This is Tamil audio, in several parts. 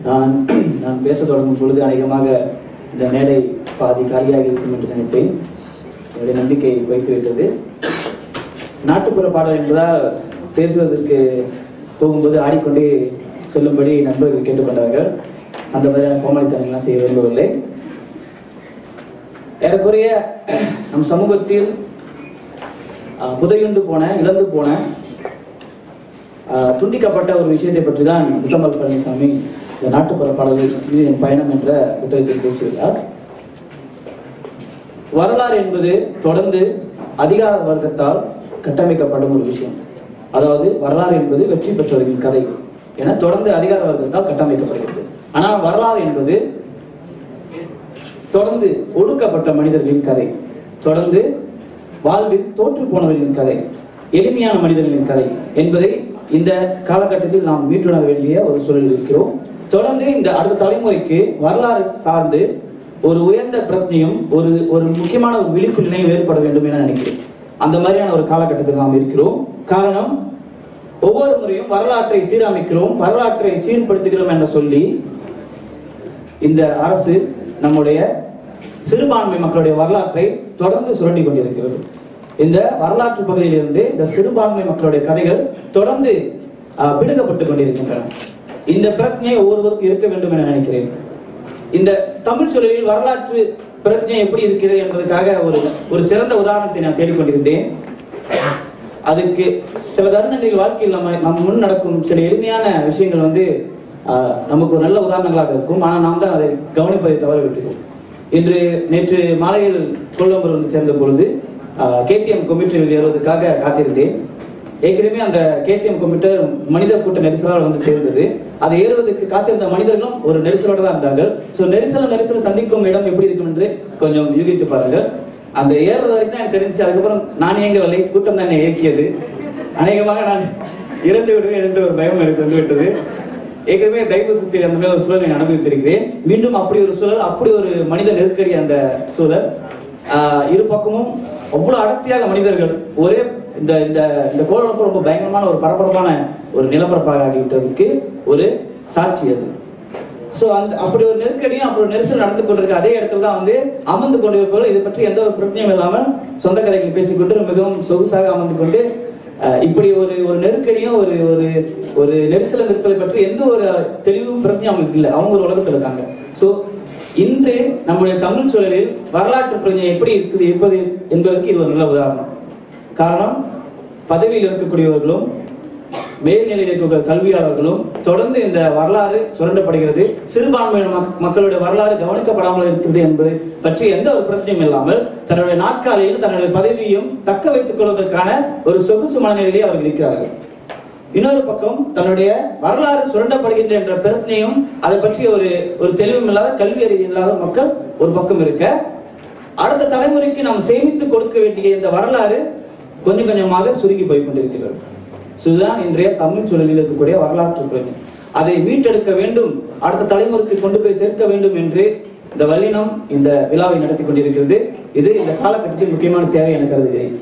நான் நான் பேச தொடங்கும் பொழுது அநேகமாக இந்த மேடை பாதி காலியாக இருக்கும் என்று நினைத்தேன் என்னுடைய நம்பிக்கை வைத்துவிட்டது நாட்டுப்புற பாடல் என்பதால் பேசுவதற்கு போகும்போது ஆடிக்கொண்டே சொல்லும்படி நண்பர்கள் கேட்டுக்கொண்டார்கள் அந்த மாதிரியான கோமாளித்தனங்கள்லாம் செய்ய விரும்பவில்லை ஏறக்குறைய நம் சமூகத்தில் அஹ், புதையுண்டு போன இழந்து போன அஹ், துண்டிக்கப்பட்ட ஒரு விஷயத்தை பற்றி தான் முத்தமல் பழனிசாமி இந்த நாட்டுப்புற பாடல்கள் இது என் பயணம் என்ற புத்தகத்தில் பேசியுள்ளார் வரலாறு என்பது தொடர்ந்து அதிகார வர்க்கத்தால் கட்டமைக்கப்படும் ஒரு விஷயம் அதாவது வரலாறு என்பது வெற்றி பெற்றவர்களின் கதை என தொடர்ந்து அதிகார வர்க்கத்தால் கட்டமைக்கப்படுகிறது ஆனால் வரலாறு என்பது தொடர்ந்து ஒடுக்கப்பட்ட மனிதர்களின் கதை தொடர்ந்து வாழ்வில் தோற்று போனவர்களின் கதை எளிமையான மனிதர்களின் கதை என்பதை இந்த காலகட்டத்தில் நாம் மீட்டுணர வேண்டிய ஒரு சூழலில் இருக்கிறோம் தொடர்ந்து இந்த அடுத்த தலைமுறைக்கு வரலாறு சார்ந்து ஒரு உயர்ந்த பிரச்சனையும் ஒரு ஒரு முக்கியமான ஒரு விழிப்பு நிலையும் ஏற்பட வேண்டும் என நினைக்கிறேன் அந்த மாதிரியான ஒரு காலகட்டத்தில் நாம் இருக்கிறோம் காரணம் ஒவ்வொரு முறையும் வரலாற்றை சீரமைக்கிறோம் வரலாற்றை சீர்படுத்துகிறோம் என சொல்லி இந்த அரசு நம்முடைய சிறுபான்மை மக்களுடைய வரலாற்றை தொடர்ந்து சுரண்டி கொண்டிருக்கிறது இந்த வரலாற்று பகுதியிலிருந்து இந்த சிறுபான்மை மக்களுடைய கதைகள் தொடர்ந்து ஆஹ், பிடுங்கப்பட்டு கொண்டிருக்கின்றன இந்த பிரச்சனை ஒவ்வொருவருக்கும் இருக்க வேண்டும் என நினைக்கிறேன் இந்த தமிழ் சூழலில் வரலாற்று பிரச்சனை எப்படி இருக்கிறது என்பதற்காக ஒரு ஒரு சிறந்த உதாரணத்தை நான் தேடிக்கொண்டிருந்தேன் அதுக்கு சில தருணங்களில் வாழ்க்கையில் நம்ம நம் முன் நடக்கும் சில எளிமையான விஷயங்கள் வந்து ஆஹ், நமக்கு ஒரு நல்ல உதாரணங்களாக இருக்கும் ஆனால் நாம் தான் அதை கவனிப்பதை தவற விட்டுகிறோம் இன்று நேற்று மாலையில் கொல்லம்பூர் வந்து சேர்ந்த பொழுது கேடிஎம் கம்ப்யூட்டரில் ஏறுவதற்காக காத்திருந்தேன் ஏற்கனவே அந்த கேடிஎம் கம்ப்யூட்டர் மனித கூட்ட நெரிசலால் வந்து சேர்ந்தது அதை ஏறுவதற்கு காத்திருந்த மனிதர்களும் ஒரு நெரிசலோடு தான் இருந்தார்கள் ஸோ நெரிசலும் நெரிசலும் சந்திக்கும் இடம் எப்படி இருக்கும் என்று கொஞ்சம் யூகித்து பாருங்கள் அந்த ஏறுறது வரைக்கும் தான் எனக்கு தெரிஞ்சு அதுக்கப்புறம் நான் இயங்கவில்லை கூட்டம் தான் என்னை இயக்கியது அநேகமாக நான் இறந்து விடுவேன் என்ற ஒரு பயம் எனக்கு வந்து விட்டது ஏற்கனவே தெய்வ சுத்தியில் அந்த மாதிரி ஒரு சூழலை நான் அனுபவித்திருக்கிறேன் மீண்டும் அப்படி ஒரு சூழல் அப்படி ஒரு மனித நெருக்கடி அந்த சூழல் ஆஹ் இரு பக்கமும் அவ்வளவு அடர்த்தியாக மனிதர்கள் ஒரே இந்த இந்த இந்த கோலப்ப ரொம்ப பயங்கரமான ஒரு பரபரப்பான ஒரு நிலப்பரப்பாக ஆகிவிட்டதுக்கு ஒரு சாட்சி அது சோ அந்த அப்படி ஒரு நெருக்கடியும் அப்படி ஒரு நெரிசல் நடந்து கொண்டிருக்க அதே இடத்துல தான் வந்து அமர்ந்து கொண்டிருப்பவர்கள் இதை பற்றி எந்த ஒரு பிரச்சனையும் இல்லாமல் சொந்த கதைகள் பேசிக்கொண்டு மிகவும் சொகுசாக அமர்ந்து கொண்டு அஹ், இப்படி ஒரு ஒரு நெருக்கடியும் ஒரு ஒரு ஒரு நெரிசலும் இருப்பதை பற்றி எந்த ஒரு தெளிவும் பிரச்சனையும் அவங்களுக்கு இல்லை அவங்க ஒரு உலகத்தில் இருக்காங்க சோ இன்று நம்முடைய தமிழ் சூழலில் வரலாற்று பிரச்சனை எப்படி இருக்குது இருப்பது என்பதற்கு இது ஒரு நல்ல உதாரணம் காரணம் பதவியில் இருக்கக்கூடியவர்களும் மேல்நிலையில் இருக்கக்கூடிய கல்வியாளர்களும் தொடர்ந்து இந்த வரலாறு சுரண்டப்படுகிறது சிறுபான்மையின மக்- மக்களுடைய வரலாறு கவனிக்கப்படாமல் இருக்கிறது என்பது பற்றி எந்த ஒரு பிரச்சனையும் இல்லாமல் தன்னுடைய நாட்காலையும் தன்னுடைய பதவியையும் தக்க வைத்துக் கொள்வதற்கான ஒரு சொகுசு மனநிலையிலே அவர்கள் இருக்கிறார்கள் இன்னொரு பக்கம் தன்னுடைய வரலாறு சுரண்டப்படுகின்ற என்ற பிரச்சனையும் அதை பற்றி ஒரு ஒரு தெளிவும் இல்லாத கல்வி அறிவு இல்லாத மக்கள் ஒரு பக்கம் இருக்க அடுத்த தலைமுறைக்கு நாம் சேமித்து கொடுக்க வேண்டிய இந்த வரலாறு கொஞ்சம் கொஞ்சமாக சுருங்கி போய் கொண்டிருக்கிறது So, இதுதான் இன்றைய தமிழ் சூழலில் இருக்கக்கூடிய வரலாற்று பிரச்சனை அதை மீட்டெடுக்க வேண்டும் அடுத்த தலைமுறைக்கு கொண்டு போய் சேர்க்க வேண்டும் என்று இந்த வல்லினம் இந்த விழாவை நடத்தி கொண்டிருக்கிறது இது இந்த காலகட்டத்தில் முக்கியமான தேவை என கருதுகிறேன்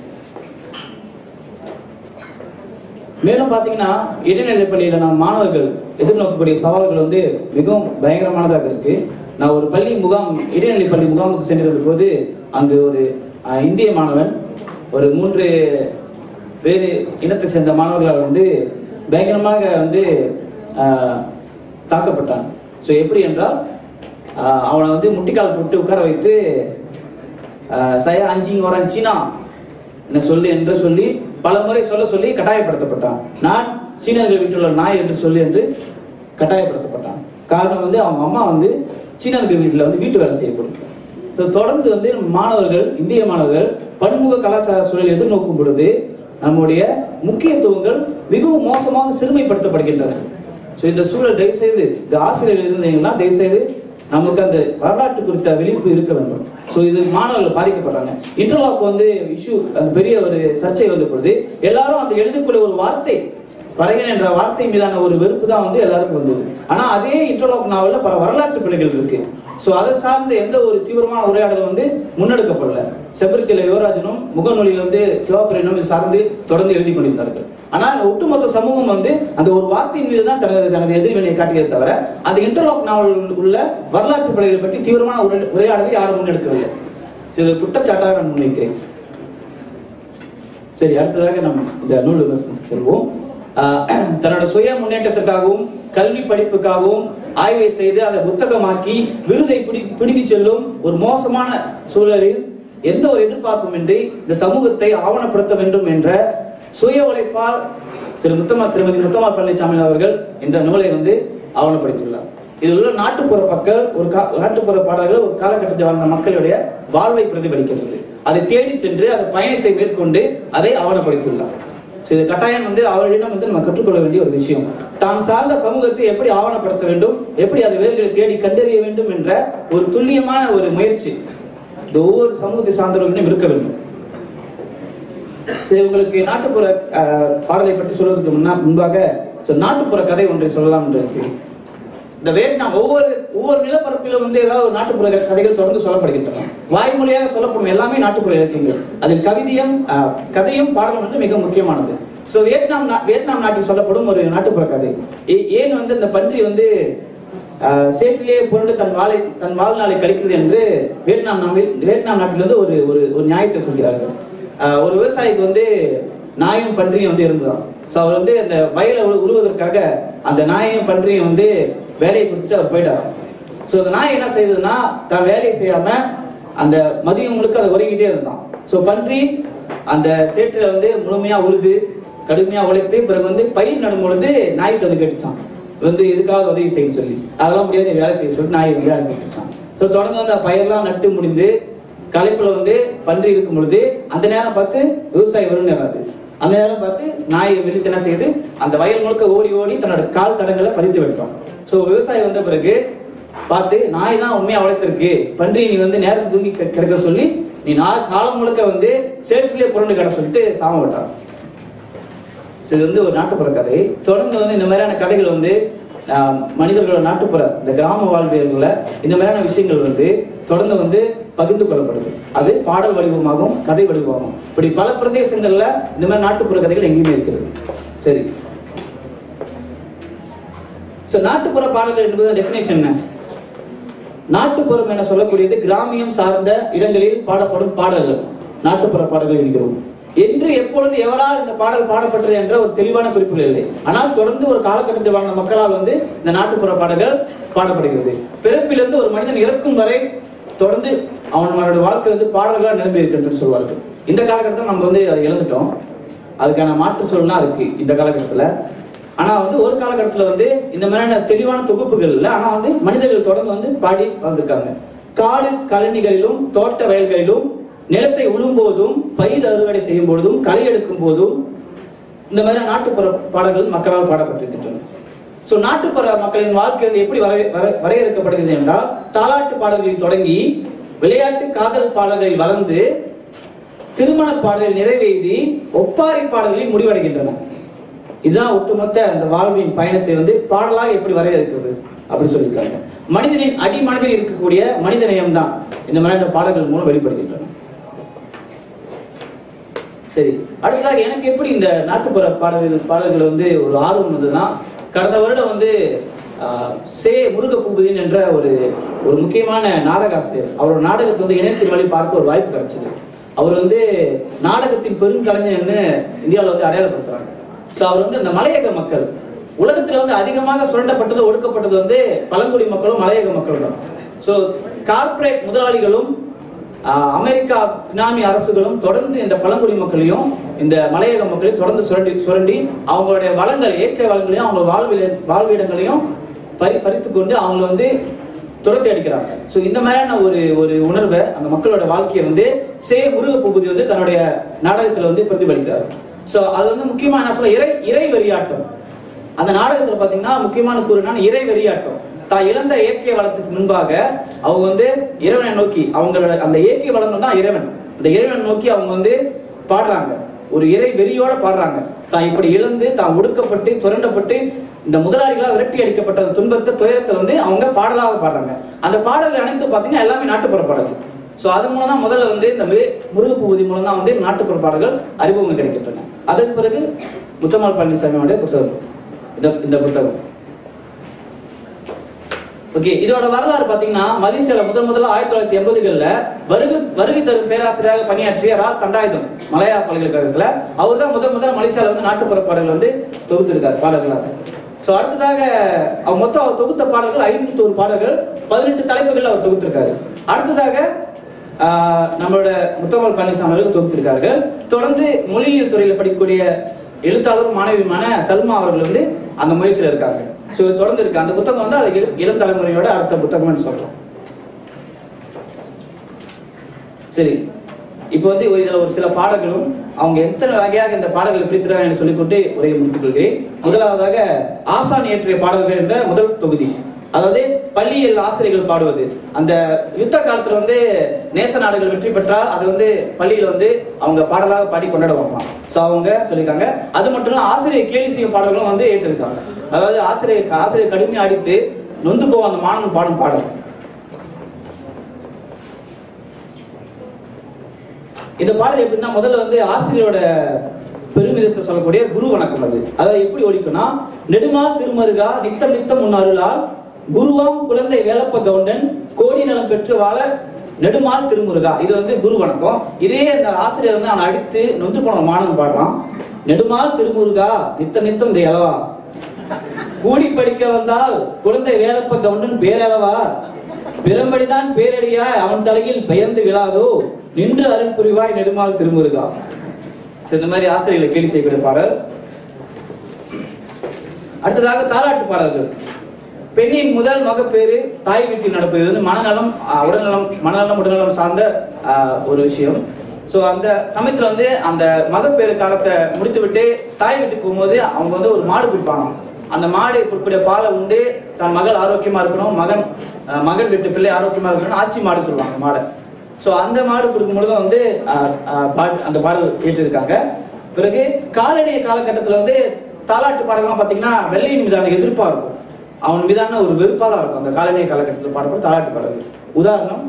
மேலும் பாத்தீங்கன்னா இடைநிலை பள்ளியில நாம் மாணவர்கள் எதிர்நோக்கக்கூடிய சவால்கள் வந்து மிகவும் பயங்கரமானதாக இருக்கு நான் ஒரு பள்ளி முகாம் இடைநிலை பள்ளி முகாமுக்கு சென்றிருந்த போது அங்கு ஒரு அஹ், இந்திய மாணவன் ஒரு மூன்று வேறு இனத்தை சேர்ந்த மாணவர்களால் வந்து பயங்கரமாக வந்து அஹ், தாக்கப்பட்டான் ஸோ எப்படி என்றால் அஹ், அவனை வந்து முட்டிக்கால் போட்டு உட்கார வைத்து அஹ், சயா அஞ்சி வரான் சீனா என்ன சொல்லு என்று சொல்லி பல முறை சொல்ல சொல்லி கட்டாயப்படுத்தப்பட்டான் நான் சீனர்கள் வீட்டில் உள்ள நாய் என்று சொல்லி என்று கட்டாயப்படுத்தப்பட்டான் காரணம் வந்து அவங்க அம்மா வந்து சீனர்கள் வீட்டில் வந்து வீட்டு வேலை செய்யப்படும் So, தொடர்ந்து வந்து மாணவர்கள் இந்திய மாணவர்கள் பன்முக கலாச்சார சூழலை எதிர்நோக்கும் பொழுது நம்முடைய முக்கியத்துவங்கள் மிகவும் மோசமாக சிறுமைப்படுத்தப்படுகின்றன ஸோ இந்த சூழல் தயவு செய்து இந்த ஆசிரியர்கள் இருந்தீங்கன்னா தயவு செய்து நமக்கு அந்த வரலாற்று குறித்த விழிப்பு இருக்க வேண்டும் ஸோ இது மாணவர்கள் பாதிக்கப்படுறாங்க இன்டர்லாக் வந்து இஷ்யூ அந்த பெரிய ஒரு சர்ச்சை வந்த பொழுது எல்லாரும் அந்த எழுதக்கூடிய ஒரு வார்த்தை பறையன் என்ற வார்த்தை மீதான ஒரு வெறுப்பு தான் வந்து எல்லாருக்கும் வந்தது ஆனா அதே இன்டர்லாக் நாவல்ல பல வரலாற்று பிள்ளைகள் இருக்கு ஸோ அதை சார்ந்த எந்த ஒரு தீவிரமான உரையாடலும் வந்து முன்னெடுக்கப்படல செம்பருத்தியில யுவராஜனும் முகநூலில் வந்து சிவாபிரியனும் இது சார்ந்து தொடர்ந்து எழுதி கொண்டிருந்தார்கள் ஆனால் ஒட்டுமொத்த சமூகம் வந்து அந்த ஒரு வார்த்தையின் மீது தான் தனது தனது எதிர்வினை காட்டியதை தவிர அந்த இன்டர்லாக் நாவலில் உள்ள வரலாற்று படைகளை பற்றி தீவிரமான உரை- உரையாடலை யாரும் முன்னெடுக்கவில்லை இது ஒரு குற்றச்சாட்டாக நான் முன்வைக்கிறேன் சரி அடுத்ததாக நாம் இந்த நூல் விமர்சனத்துக்கு செல்வோம் ஆஹ் தன்னோட சுய முன்னேற்றத்திற்காகவும் கல்வி படிப்புக்காகவும் ஆய்வை செய்து அதை புத்தகமாக்கி விருதை பிடி பிடித்து செல்லும் ஒரு மோசமான சூழலில் எந்த ஒரு எதிர்பார்ப்பும் இன்றி இந்த சமூகத்தை ஆவணப்படுத்த வேண்டும் என்ற சுய உழைப்பால் திரு முத்தமா திருமதி முத்தமா பழனிசாமி அவர்கள் இந்த நூலை வந்து ஆவணப்படுத்தியுள்ளார் இதில் உள்ள நாட்டுப்புற மக்கள் ஒரு கா நாட்டுப்புற பாடல்கள் ஒரு காலகட்டத்தில் வாழ்ந்த மக்களுடைய வாழ்வை பிரதிபலிக்கிறது அதை தேடி சென்று அந்த பயணத்தை மேற்கொண்டு அதை ஆவணப்படுத்தியுள்ளார் ஸோ இது கட்டாயம் வந்து அவர்களிடம் வந்து நம்ம கற்றுக்கொள்ள வேண்டிய ஒரு விஷயம் தான் சார்ந்த சமூகத்தை எப்படி ஆவணப்படுத்த வேண்டும் எப்படி அதை வேர்களை தேடி கண்டறிய வேண்டும் என்ற ஒரு துல்லியமான ஒரு முயற்சி இந்த ஒவ்வொரு சமூகத்தை சார்ந்தவர்களிடம் இருக்க வேண்டும் சரி உங்களுக்கு நாட்டுப்புற அஹ், பாடலை பற்றி சொல்வதற்கு முன்னா முன்பாக so, நாட்டுப்புற கதை ஒன்றை சொல்லலாம் என்று இருக்கிறேன். இந்த வியட்நாம் ஒவ்வொரு ஒவ்வொரு நிலப்பரப்பிலும் வந்து ஏதாவது ஒரு நாட்டுப்புற கதைகள் தொடர்ந்து சொல்லப்படுகின்றன வாய்மொழியாக சொல்லப்படும் எல்லாமே நாட்டுப்புற இலக்கியங்கள் அதில் கவிதையும் அஹ், கதையும் பாடலும் வந்து மிக முக்கியமானது ஸோ வியட்நாம் நா- வியட்நாம் நாட்டில் சொல்லப்படும் ஒரு நாட்டுப்புற கதை ஏ- ஏன் வந்து இந்த பன்றி வந்து அஹ், சேற்றிலே புரண்டு தன் வாழை தன் வாழ்நாளை கழிக்கிறது என்று வியட்நாம் நாவில் வியட்நாம் நாட்டிலிருந்து ஒரு ஒரு ஒரு நியாயத்தை சொல்கிறார்கள் அஹ், ஒரு விவசாயிக்கு வந்து நாயும் பன்றியும் வந்து இருந்ததாம் ஸோ அவர் வந்து அந்த வயலை உழு- உழுவதற்காக அந்த நாயையும் பன்றியும் வந்து வேலையை கொடுத்துட்டு அவர் போயிட்டார் ஸோ அந்த நாய் என்ன செய்யுதுன்னா தான் வேலையை செய்யாம அந்த மதியம் முழுக்க அதை உறங்கிட்டே இருந்தான் ஸோ பன்றி அந்த சேற்றில் வந்து முழுமையா உழுது கடுமையா உழைத்து பிறகு வந்து பயிர் நடும் பொழுது நாய்கிட்ட வந்து கேட்டுச்சான் வந்து இதுக்காக உதவி செய்ய சொல்லி அதெல்லாம் முடியாது நீ வேலை செய்ய சொல்லி நாய் வந்து ஆரம்பிச்சான் ஸோ தொடர்ந்து வந்து அந்த பயிரெல்லாம் நட்டு முடிந்து களைப்புல வந்து பன்றி இருக்கும் பொழுது அந்த நேரம் பார்த்து விவசாயி வரும் நேரம் அது அந்த நேரம் பார்த்து நாய் விழித்து என்ன செய்யுது அந்த வயல் முழுக்க ஓடி ஓடி தன்னோட கால் தடங்களை பதித்து விட்டோம் ஸோ விவசாயி வந்த பிறகு பார்த்து நாய் தான் உண்மையா உழைத்திருக்கு பன்றி நீ வந்து நேரத்தை தூங்கி கி- கிடக்க சொல்லி நீ நாள் காலம் முழுக்க வந்து சேற்றிலே புரண்டு கிட சொல்லிட்டு சாம விட்டான் ஸோ இது வந்து ஒரு நாட்டுப்புற கதை தொடர்ந்து வந்து இந்த மாதிரியான கதைகள் வந்து ஆஹ், மனிதர்களோட நாட்டுப்புற இந்த கிராம வாழ்வியல்கள இந்த மாதிரியான விஷயங்கள் வந்து தொடர்ந்து வந்து பகிர்ந்து கொள்ளப்படுது அது பாடல் வடிவமாகவும் கதை வடிவமாகும் இப்படி பல பிரதேசங்கள்ல இந்த மாதிரி நாட்டுப்புற கதைகள் எங்கேயுமே இருக்கிறது சரி ஸோ நாட்டுப்புற பாடல்கள் என்பது டெஃபினேஷன் என்ன நாட்டுப்புறம் என சொல்லக்கூடியது கிராமியம் சார்ந்த இடங்களில் பாடப்படும் பாடல்கள் நாட்டுப்புற பாடல்கள் என்கிறோம் என்று எப்பொழுது எவரால் இந்த பாடல் பாடப்பட்டது என்ற ஒரு தெளிவான குறிப்புகள் இல்லை ஆனால் தொடர்ந்து ஒரு காலகட்டத்தில் வாழ்ந்த மக்களால் வந்து இந்த நாட்டுப்புற பாடல்கள் பாடப்படுகிறது பிறப்பிலிருந்து ஒரு மனிதன் இறக்கும் வரை தொடர்ந்து அவனோட வாழ்க்கை வந்து பாடல்களாக நிரம்பி இருக்கின்றது சொல்வார்கள் இந்த காலகட்டத்தில் நம்ம வந்து அதை இழந்துட்டோம் அதுக்கான மாற்று சொல்லலாம் இருக்கு இந்த காலகட்டத்தில் ஆனா வந்து ஒரு காலகட்டத்துல வந்து இந்த மாதிரியான தெளிவான தொகுப்புகள் இல்ல ஆனா வந்து மனிதர்கள் தொடர்ந்து வந்து பாடி வந்திருக்காங்க காடு கழனிகளிலும் தோட்ட வயல்களிலும் நிலத்தை உழும்போதும் பயிர் அறுவடை செய்யும் பொழுதும் களை எடுக்கும் போதும் இந்த மாதிரி நாட்டுப்புற பாடல்கள் மக்களால் பாடப்பட்டிருக்கின்றன சோ நாட்டுப்புற மக்களின் வாழ்க்கை வந்து எப்படி வரை வரை- வரையறுக்கப்படுகிறது என்றால் தாலாட்டு பாடல்களில் தொடங்கி விளையாட்டு காதல் பாடல்களில் வளர்ந்து திருமண பாடலில் நிறைவேறி ஒப்பாரி பாடல்களில் முடிவடைகின்றன இதுதான் ஒட்டுமொத்த அந்த வாழ்வின் பயணத்தை வந்து பாடலாக எப்படி வரையறுக்கிறது அப்படின்னு சொல்லியிருக்காங்க மனிதனின் அடிமனதில் இருக்கக்கூடிய மனித நேயம் தான் இந்த மாதிரியான பாடல்கள் மூலம் வெளிப்படுகின்றன சரி அடுத்ததாக எனக்கு எப்படி இந்த நாட்டுப்புற பாடல்கள் பாடல்கள் வந்து ஒரு ஆர்வம் வந்ததுன்னா கடந்த வருடம் வந்து ஆஹ், சே முருக பூபதின் என்ற ஒரு ஒரு முக்கியமான நாடகாசிரியர் அவரோட நாடகத்தை வந்து இணையத்தின் வழி பார்க்க ஒரு வாய்ப்பு கிடைச்சது அவர் வந்து நாடகத்தின் பெருங்கலைஞர்னு இந்தியாவில் வந்து அடையாளப்படுத்துறாங்க ஸோ அவர் வந்து அந்த மலையக மக்கள் உலகத்துல வந்து அதிகமாக சுரண்டப்பட்டது ஒடுக்கப்பட்டது வந்து பழங்குடி மக்களும் மலையக மக்களும் தான் ஸோ கார்ப்பரேட் முதலாளிகளும் ஆஹ், அமெரிக்கா பினாமி அரசுகளும் தொடர்ந்து இந்த பழங்குடி மக்களையும் இந்த மலையக மக்களையும் தொடர்ந்து சுரண்டி சுரண்டி அவங்களுடைய வளங்கள் இயற்கை வளங்களையும் அவங்க வாழ்விட வாழ்விடங்களையும் பறி பறித்து கொண்டு அவங்களை வந்து துரத்தி அடிக்கிறாங்க ஸோ இந்த மாதிரியான ஒரு ஒரு உணர்வை அந்த மக்களோட வாழ்க்கையை வந்து சே முருக பூபதி வந்து தன்னுடைய நாடகத்துல வந்து பிரதிபலிக்கிறார் ஸோ அது வந்து முக்கியமா என்ன சொல்ல இறை இறை வெறியாட்டம் அந்த நாடகத்துல பாத்தீங்கன்னா முக்கியமான கூறு என்னன்னா இறை வெறியாட்டம் தான் இழந்த இயற்கை வளத்துக்கு முன்பாக அவங்க வந்து இறைவனை நோக்கி அவங்களோட அந்த இயற்கை வளங்கள் தான் இறைவன் அந்த இறைவனை நோக்கி அவங்க வந்து பாடுறாங்க ஒரு இறை வெறியோட பாடுறாங்க தான் இப்படி இழந்து தான் ஒடுக்கப்பட்டு சுரண்டப்பட்டு இந்த முதலாளிகளால் விரட்டி அடிக்கப்பட்ட அந்த துன்பத்தை துயரத்தை வந்து அவங்க பாடலாக பாடுறாங்க அந்த பாடல்கள் அனைத்தும் பார்த்தீங்கன்னா எல்லாமே நாட்டுப்புற பாடல்கள் ஸோ அது மூலம் தான் முதல்ல வந்து இந்த மே- முருகப்பூதி மூலம் தான் வந்து நாட்டுப்புற பாடல்கள் அறிமுகம் கிடைக்கின்றன அதன் பிறகு முத்தம்மாள் பழனிசாமியோட புத்தகம் இந்த இந்த புத்தகம் ஓகே இதோட வரலாறு பாத்தீங்கன்னா மலேசியால முதல் முதல்ல ஆயிரத்தி தொள்ளாயிரத்தி எண்பதுகள்ல வருகை வருகை தரும் பேராசிரியராக பணியாற்றிய ரா தண்டாயுதம் மலையா பல்கலைக்கழகத்துல அவர் தான் முதல் முதல்ல மலேசியால வந்து நாட்டுப்புற பாடல்கள் வந்து தொகுத்திருக்காரு பாடல்களாக ஸோ அடுத்ததாக அவர் மொத்தம் அவர் தொகுத்த பாடல்கள் ஐநூத்தி ஒரு பாடல்கள் பதினெட்டு தலைப்புகள் அவர் தொகுத்திருக்காரு அடுத்ததாக ஆஹ், நம்மளோட முத்தமல் பழனிசாமி அவர்கள் தொகுத்திருக்கார்கள் தொடர்ந்து மொழியியல் துறையில் படிக்கக்கூடிய எழுத்தாளரும் மாணவியுமான சல்மா அவர்கள் வந்து அந்த முயற்சியில் இருக்காங்க ஸோ தொடர்ந்து இருக்கு அந்த புத்தகம் வந்து அது இள- இளம் தலைமுறையோட அடுத்த புத்தகம்னு சொல்றோம் சரி இப்போ வந்து ஒரு இதுல ஒரு சில பாடல்களும் அவங்க எத்தனை வகையாக இந்த பாடல்களை பிரித்திருக்காங்க என்று சொல்லிக்கொண்டு உரையை முடித்துக் கொள்கிறேன் முதலாவதாக ஆசான் இயற்றிய பாடல்கள் என்ற முதல் தொகுதி அதாவது பள்ளியில் ஆசிரியர்கள் பாடுவது அந்த யுத்த காலத்துல வந்து நேச நாடுகள் வெற்றி பெற்றால் அது வந்து பள்ளியில வந்து அவங்க பாடலாக பாடி கொண்டாடுவாங்களாம் சோ அவங்க சொல்லியிருக்காங்க அது மட்டும் இல்ல ஆசிரியர் கேலி செய்யும் பாடல்களும் வந்து ஏற்றிருக்காங்க அதாவது ஆசிரியர் ஆசிரியர் கடுமையாக அடித்து நொந்து போவோம் அந்த மாணவன் பாடும் பாடல் இந்த பாடல் எப்படின்னா முதல்ல வந்து ஆசிரியரோட பெருமிதத்தை சொல்லக்கூடிய குரு வணக்கம் அது அதாவது எப்படி ஒழிக்கும்னா நெடுமால் திருமருகா நித்தம் நித்தம் முன்னாருளால் குருவாம் குழந்தை வேலப்ப கவுண்டன் கோடி நலம் பெற்று வாழ நெடுமால் திருமுருகா இது வந்து குரு வணக்கம் இதே அந்த ஆசிரியர் வந்து அவனை அடித்து நொந்து போன மாணவன் பாடுறான் நெடுமால் திருமுருகா நித்தம் நித்தம் இந்த இளவா கூடி படிக்க வந்தால் குழந்தை வேலப்ப கவுண்டன் பேரளவா பிறம்படிதான் பேரடியாய் அவன் தலையில் பெயர்ந்து விழாதோ நின்று அருள் புரிவாய் நெடுமால் திருமுருகா So, இந்த மாதிரி ஆசிரியர்களை கேலி செய்யக்கூடிய பாடல் அடுத்ததாக தாலாட்டு பாடல்கள் பெண்ணின் முதல் மகப்பேறு தாய் வீட்டில் நடப்பது இது வந்து மனநலம் ஆஹ், உடல்நலம் மனநலம் உடல்நலம் சார்ந்த ஆஹ், ஒரு விஷயம் ஸோ அந்த சமயத்துல வந்து அந்த மகப்பேறு காலத்தை முடித்துவிட்டு தாய் வீட்டுக்கு போகும்போது அவங்க வந்து ஒரு மாடு பிடிப்பாங்க அந்த மாடு கொடுக்கக்கூடிய பாலை உண்டு தன் மகள் ஆரோக்கியமா இருக்கணும் மகன் ஆஹ், மகன் வீட்டு பிள்ளை ஆரோக்கியமா இருக்கணும் ஆச்சி மாடு சொல்லுவாங்க மாடை ஸோ அந்த மாடு கொடுக்கும் பொழுது வந்து ஆஹ், ஆஹ், பாட்டு அந்த பாடல் ஏற்றிருக்காங்க பிறகு காலனிய காலகட்டத்தில் வந்து தாலாட்டு பாடலாம் பார்த்தீங்கன்னா வெள்ளையின் மீதான எதிர்ப்பா இருக்கும் அவன் மீதான ஒரு வெறுப்பா தான் இருக்கும் அந்த காலனிய காலகட்டத்தில் பாடப்படும் தாலாட்டு பாடல்கள் உதாரணம்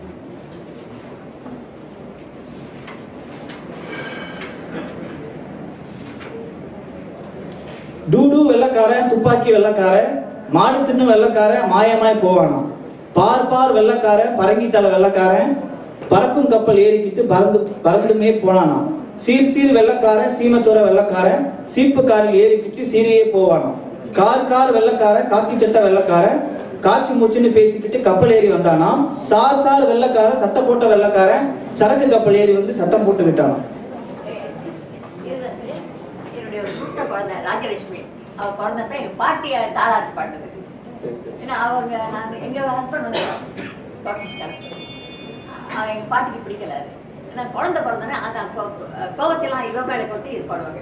டூடு வெள்ளக்காரன் துப்பாக்கி வெள்ளக்காரன் மாடு தின்னு வெள்ளக்காரன் மாயமாய் போவானாம் பார் பார் வெள்ளக்காரன் பரங்கி தலை வெள்ளக்காரன் பறக்கும் கப்பல் ஏறிக்கிட்டு பறந்து பறந்துமே போனானாம் சீர் சீர் வெள்ளக்காரன் சீமத்தோர வெள்ளக்காரன் சீப்பு காரில் ஏறிக்கிட்டு சீரியே போவானாம் கார் கார் வெள்ளக்காரன் காக்கி சட்டை வெள்ளக்காரன் காட்சி மூச்சுன்னு பேசிக்கிட்டு கப்பல் ஏறி வந்தானாம் சார் சார் வெள்ளக்காரன் சட்டை போட்ட வெள்ளக்காரன் சரக்கு கப்பல் ஏறி வந்து சட்டம் போட்டு விட்டானாம் இது வந்து என்னுடைய ஒரு மூத்த குழந்தை ராஜலட்சுமி அவ பிறந்தப்ப எங்க பாட்டிய தாலாட்டு பாடுது ஏன்னா அவங்க நாங்க எங்க ஹஸ்பண்ட் வந்து ஸ்காட்டிஷ் கலெக்டர் அவன் எங்க பாட்டிக்கு பிடிக்கல அது ஏன்னா குழந்தை பிறந்தோடனே அந்த கோ- கோவத்தையெல்லாம் இவ மேல கொட்டி இது போடுவாங்க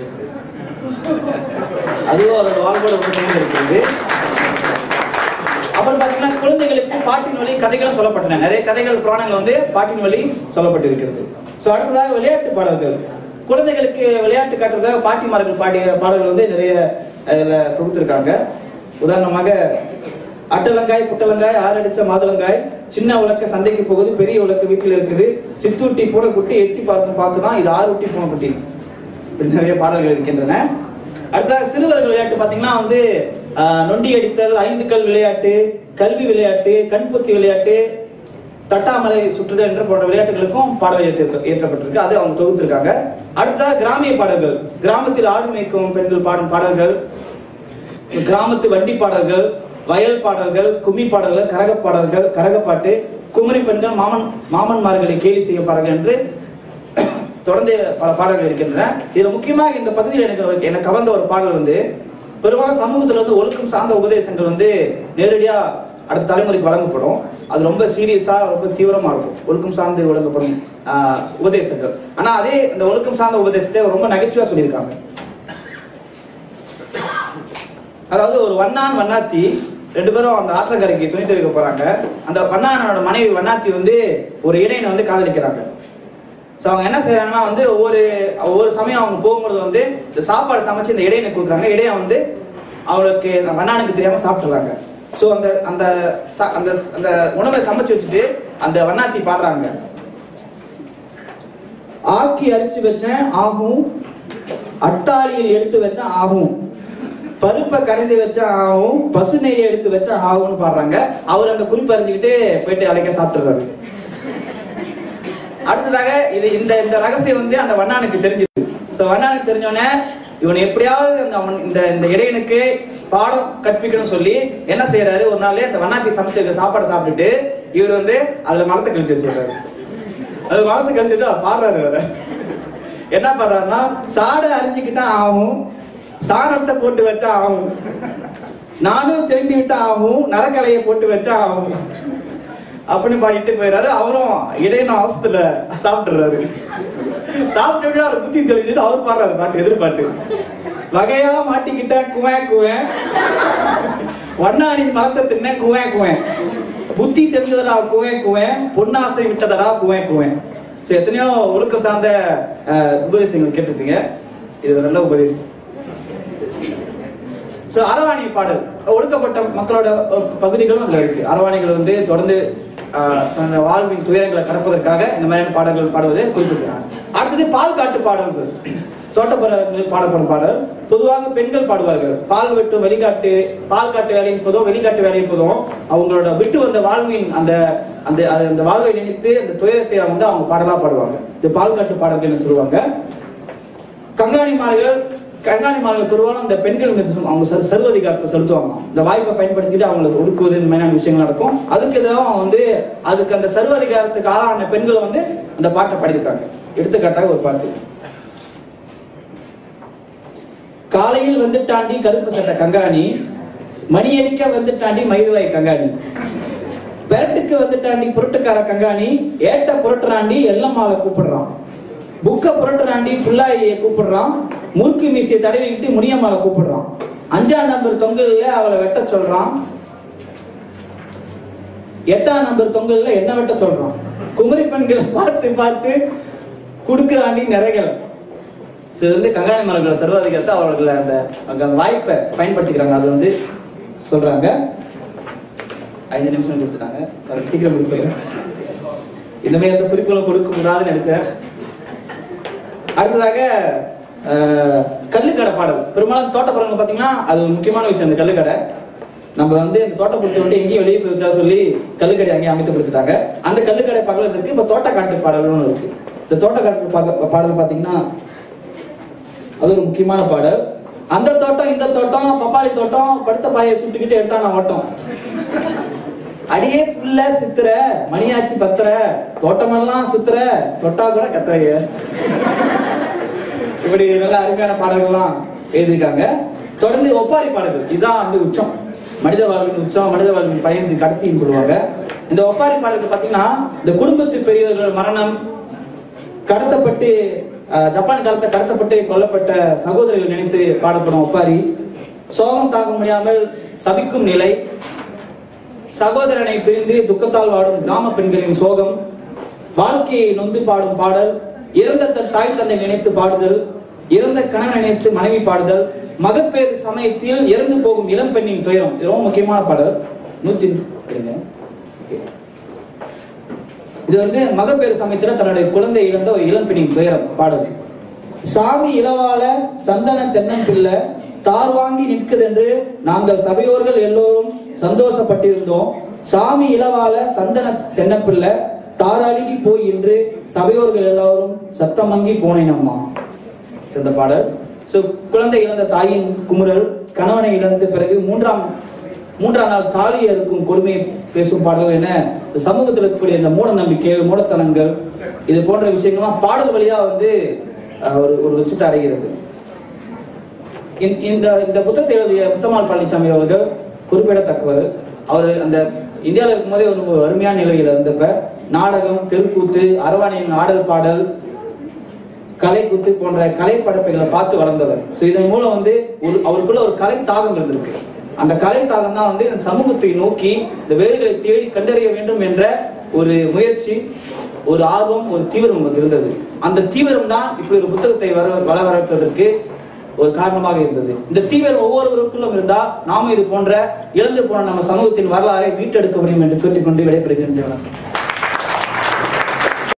அதுவும் ஒரு வாழ்வோட உண்மையாக இருக்கிறது அப்புறம் பாத்தீங்கன்னா குழந்தைகளுக்கு பாட்டின் வழி கதைகளும் சொல்லப்பட்டன நிறைய கதைகள் புராணங்கள் வந்து பாட்டின் வழி சொல்லப்பட்டிருக்கிறது ஸோ அடுத்ததாக விளையாட்டு பாடல்கள் குழந்தைகளுக்கு விளையாட்டு காட்டுறதாக பாட்டிமார்கள் பாடிய பாடல்கள் வந்து நிறைய அதில் தொகுத்திருக்காங்க உதாரணமாக அட்டலங்காய் புட்டலங்காய் ஆறடிச்ச மாதுளங்காய் சின்ன உலக்க சந்தைக்கு போகுது பெரிய உலக்க வீட்டில் இருக்குது சித்தூட்டி பூனை குட்டி எட்டி பார்த்து பார்த்து தான் இது ஆறு ஊட்டி பூனை குட்டி இப்படி நிறைய பாடல்கள் இருக்கின்றன அடுத்ததாக சிறுவர்கள் விளையாட்டு பார்த்தீங்கன்னா வந்து ஆஹ், நொண்டி அடித்தல் ஐந்து கல் விளையாட்டு கல்வி விளையாட்டு கண்பொத்தி விளையாட்டு தட்டாமலை சுற்றுதல் என்ற போன்ற விளையாட்டுகளுக்கும் பாடல் ஏற்ற ஏற்றப்பட்டிருக்கு அது அவங்க தொகுத்திருக்காங்க அடுத்ததாக கிராமிய பாடல்கள் கிராமத்தில் ஆடு மேய்க்கும் பெண்கள் பாடும் பாடல்கள் கிராமத்து வண்டி பாடல்கள் வயல் பாடல்கள் கும்மி பாடல்கள் கரக பாடல்கள் கரகப்பாட்டு குமரி பெண்கள் மாமன் மாமன்மார்களை கேலி செய்ய பாடல்கள் என்று தொடர்ந்து பல பாடல்கள் இருக்கின்றன இதுல முக்கியமாக இந்த பகுதியில் எனக்கு எனக்கு கவர்ந்த ஒரு பாடல் வந்து பெரும்பாலும் சமூகத்துல வந்து ஒழுக்கம் சார்ந்த உபதேசங்கள் வந்து நேரடியா அடுத்த தலைமுறைக்கு வழங்கப்படும் அது ரொம்ப சீரியஸா ரொம்ப தீவிரமா இருக்கும் ஒழுக்கம் சார்ந்து வழங்கப்படும் ஆஹ், உபதேசங்கள் ஆனா அதே இந்த ஒழுக்கம் சார்ந்த உபதேசத்தை ரொம்ப நகைச்சுவா சொல்லியிருக்காங்க அதாவது ஒரு வண்ணான் வண்ணாத்தி ரெண்டு பேரும் அந்த ஆற்றங்கரைக்கு துணி துவைக்க போறாங்க அந்த வண்ணானோட மனைவி வண்ணாத்தி வந்து ஒரு இடையனை வந்து காதலிக்கிறாங்க ஸோ அவங்க என்ன செய்றாங்கன்னா வந்து ஒவ்வொரு ஒவ்வொரு சமயம் அவங்க போகும்போது வந்து இந்த சாப்பாடு சமைச்சு இந்த இடையனுக்கு கொடுக்குறாங்க இடையன் வந்து அவளுக்கு அந்த வண்ணானுக்கு தெரியாம சாப்பிட்டுறாங்க ஸோ அந்த அந்த ச- அந்த அந்த உணவை சமைச்சு வச்சுட்டு அந்த வண்ணாத்தி பாடுறாங்க ஆக்கி அரிச்சு வச்சேன் ஆகும் அட்டாளியில் எடுத்து வச்சேன் ஆகும் பருப்பை கடைந்து வச்சா ஆகும் பசு நெய்யை எடுத்து வச்சா ஆகும்னு பாடுறாங்க அவர் அந்த குறிப்பு அறிஞ்சுக்கிட்டு போயிட்டு அழைக்க சாப்பிட்டுறாரு அடுத்ததாக இது இந்த இந்த ரகசியம் வந்து அந்த வண்ணானுக்கு தெரிஞ்சது ஸோ வண்ணானுக்கு தெரிஞ்சோடனே இவனை எப்படியாவது அந்த அவன் இந்த இந்த இடையனுக்கு பாடம் கற்பிக்கணும்னு சொல்லி என்ன செய்யறாரு ஒரு நாள் அந்த வண்ணாத்தி சமைச்சிருக்க சாப்பாடை சாப்பிட்டுட்டு இவர் வந்து அதுல மரத்தை கழிச்சு வச்சிருக்காரு அது மரத்தை கழிச்சுட்டு அவர் பாடுறாரு அவரை என்ன பண்றாருன்னா சாடை அரிஞ்சுக்கிட்டா ஆகும் சாணத்தை போட்டு வச்சா ஆகும் நானும் தெரிந்து விட்டா ஆகும் நரக்கலையை போட்டு வச்சா ஆகும் அப்படின்னு பாடிட்டு போயிடுறாரு அவரும் இடையின அவசத்துல சாப்பிட்டுறாரு சாப்பிட்டு அவர் புத்தி தெளிஞ்சது அவர் பாடுறாரு பாட்டு எதிர்பார்த்து வகையா மாட்டிக்கிட்ட குவேன் குவேன் வண்ணாணின் மரத்தை தின்ன குவேன் குவேன் புத்தி தெரிஞ்சதடா குவேன் குவேன் பொன்னாசை விட்டதடா குவேன் குவேன் ஸோ எத்தனையோ ஒழுக்கம் சார்ந்த அஹ், உபதேசங்கள் கேட்டிருப்பீங்க இது ஒரு நல்ல உபதேசம் ஸோ அரவாணி பாடல் ஒடுக்கப்பட்ட மக்களோட அஹ், பகுதிகளும் அதுல இருக்கு அரவாணிகள் வந்து தொடர்ந்து அஹ், தன்னோட வாழ்வின் துயரங்களை கடப்பதற்காக இந்த மாதிரியான பாடல்கள் பாடுவதை குறிப்பிட்டாங்க அடுத்தது பால் காட்டு பாடல்கள் தோட்டப்புறங்களில் பாடப்படும் பாடல் பொதுவாக பெண்கள் பாடுவார்கள் பால் வெட்டும் வெளிக்காட்டு பால் காட்டு வேலையின் போதும் வெளிக்காட்டு வேலையின் போதும் அவங்களோட விட்டு வந்த வாழ்வின் அந்த அந்த அது- அந்த வாழ்வை நினைத்து அந்த துயரத்தை வந்து அவங்க பாடலா பாடுவாங்க இது பால் காட்டு பாடல்கள்னு சொல்லுவாங்க கங்காணிமார்கள் கண்காணிமார்கள் பெரும்பாலும் இந்த பெண்கள் மீது சும்- அவங்க சர் சர்வதிகாரத்தை செலுத்துவாங்க இந்த வாய்ப்பை பயன்படுத்திட்டு அவங்களுக்கு ஒடுக்குவது இந்த மாதிரியான விஷயங்கள் நடக்கும் அதுக்கு எதிராக அவங்க வந்து அதுக்கு அந்த சர்வதிகாரத்துக்கு ஆளான பெண்கள் வந்து அந்த பாட்டை பாடியிருக்காங்க எடுத்துக்காட்டாக ஒரு பாட்டு காலையில் வந்துட்டாண்டி கருப்பு சட்டை கங்காணி மணி அடிக்க வந்துட்டாண்டி மயில்வாய் கங்காணி பெரட்டுக்கு வந்துட்டாண்டி புரட்டுக்கார கங்காணி ஏட்ட புரட்டுறாண்டி எல்லம்மாவை கூப்பிடுறான் புக்க புரட்டுறாண்டி புல்லாயியை கூப்பிடுறான் முறுக்கு மீசையை தடவிக்கிட்டு முனியம்மாவை கூப்பிடுறான் அஞ்சாம் நம்பர் தொங்கல்ல அவளை வெட்ட சொல்றான் எட்டாம் நம்பர் தொங்கல்ல என்ன வெட்ட சொல்றான் குமரி பெண்களை பார்த்து பார்த்து குடுக்குறாண்டி நிறைகள் ஸோ இது வந்து கங்காணி மரங்களோட சர்வாதிகாரத்தை அவர்கள் அந்த அவங்க அந்த வாய்ப்பை பயன்படுத்திக்கிறாங்க அது வந்து சொல்றாங்க ஐந்து நிமிஷம் கொடுத்துட்டாங்க அதை சீக்கிரம் முடிச்சிடுறேன் இந்த மாதிரி எந்த குறிப்புகளும் கொடுக்க கூடாதுன்னு நினைச்சேன் அடுத்ததாக அஹ், கல்லுக்கடை பாடல் பெரும்பாலும் தோட்டப்புறங்கள் பார்த்தீங்கன்னா அது ஒரு முக்கியமான விஷயம் இந்த கல்லுக்கடை நம்ம வந்து இந்த தோட்டப்புறத்தை விட்டு எங்கேயும் வெளியே போயிருக்கா சொல்லி கல்லுக்கடை அங்கேயே அமைத்து கொடுத்துட்டாங்க அந்த கல்லுக்கடை பாடல் இருக்கு இப்போ தோட்டக்காட்டு பாடல்னு ஒண்ணு இருக்கு இந்த தோட்டக்காட்டு பாக்க- பாடல் பார்த்தீங்கன்னா அது ஒரு முக்கியமான பாடல் அந்த தோட்டம் இந்த தோட்டம் பப்பாளி தோட்டம் படுத்த பாயை சுட்டுக்கிட்டு எடுத்தான ஓட்டம் அடியே புல்ல சித்துற மணியாச்சி பத்துற தோட்டமெல்லாம் சுத்துற தொட்டா கூட கத்துறைய இப்படி நல்ல அருமையான பாடல்கள்லாம் எழுதியிருக்காங்க தொடர்ந்து ஒப்பாரி பாடல்கள் இதுதான் வந்து உச்சம் மனித வாழ்வின் உச்சம் மனித வாழ்வின் பயணத்தின் கடைசின்னு சொல்லுவாங்க இந்த ஒப்பாரி பாடல்கள் பார்த்தீங்கன்னா இந்த குடும்பத்து பெரியவர்கள் மரணம் கடத்தப்பட்டு அஹ், ஜப்பான் காலத்தை கடத்தப்பட்டு கொல்லப்பட்ட சகோதரிகள் நினைத்து பாடப்படும் ஒப்பாரி சோகம் தாங்க முடியாமல் சபிக்கும் நிலை சகோதரனை பிரிந்து துக்கத்தால் வாடும் கிராம பெண்களின் சோகம் வாழ்க்கையை நொந்து பாடும் பாடல் இறந்த தன் தாய் தந்தை நினைத்து பாடுதல் இறந்த கணவன் நினைத்து மனைவி பாடுதல் மகப்பேறு சமயத்தில் இறந்து போகும் இளம் பெண்ணின் துயரம் இது ரொம்ப முக்கியமான பாடல் நூத்தி இருங்க. Okay. இது வந்து மகப்பேறு சமயத்துல தன்னுடைய குழந்தை இழந்த ஒரு இளம்பெண்ணின் துயரம் பாடல் சாமி இளவால சந்தன தென்னம்பிள்ளை தார் வாங்கி நிற்குதென்று நாங்கள் சபையோர்கள் எல்லோரும் சந்தோஷப்பட்டிருந்தோம் சாமி இளவால சந்தன தென்னப்பிள்ளை தாராளிக்கு போய் என்று சபையோர்கள் எல்லாரும் சத்தமங்கி போனேன் அம்மா இந்த பாடல் ஸோ குழந்தை இழந்த தாயின் குமுறல் கணவனை இழந்த பிறகு மூன்றாம் மூன்றாம் நாள் தாலி அறுக்கும் கொடுமையை பேசும் பாடல்கள் என இந்த சமூகத்தில் இருக்கக்கூடிய இந்த மூட நம்பிக்கைகள் மூடத்தனங்கள் இது போன்ற விஷயங்கள்லாம் பாடல் வழியா வந்து அஹ், ஒரு ஒரு உச்சத்தை அடைகிறது இந்த- இந்த இந்த புத்தகத்தை எழுதிய முத்தம்மாள் பழனிசாமி அவர்கள் குறிப்பிடத்தக்கவர் அவர் அந்த இந்தியாவில் இருக்கும்போதே ஒரு அருமையான நிலையில் இருந்தப்ப நாடகம் தெருக்கூத்து அரவாணியின் ஆடல் பாடல் கலைக்கூத்து போன்ற கலை படைப்புகளை பார்த்து வளர்ந்தவர் ஸோ இதன் மூலம் வந்து ஒரு அவருக்குள்ள ஒரு கலை தாகம் இருந்திருக்கு அந்த கலை தாகம் தான் வந்து இந்த சமூகத்தை நோக்கி இந்த வேர்களை தேடி கண்டறிய வேண்டும் என்ற ஒரு முயற்சி ஒரு ஆர்வம் ஒரு தீவிரம் நமக்கு இருந்தது அந்த தீவிரம் தான் இப்படி ஒரு புத்தகத்தை வர வளவரப்பதற்கு ஒரு காரணமாக இருந்தது இந்த தீவிரம் ஒவ்வொருவருக்குள்ளும் இருந்தால் நாமும் இது போன்ற இழந்து போன நம்ம சமூகத்தின் வரலாறை மீட்டெடுக்க முடியும் என்று கேட்டுக்கொண்டு விடைபெறுகின்றனர்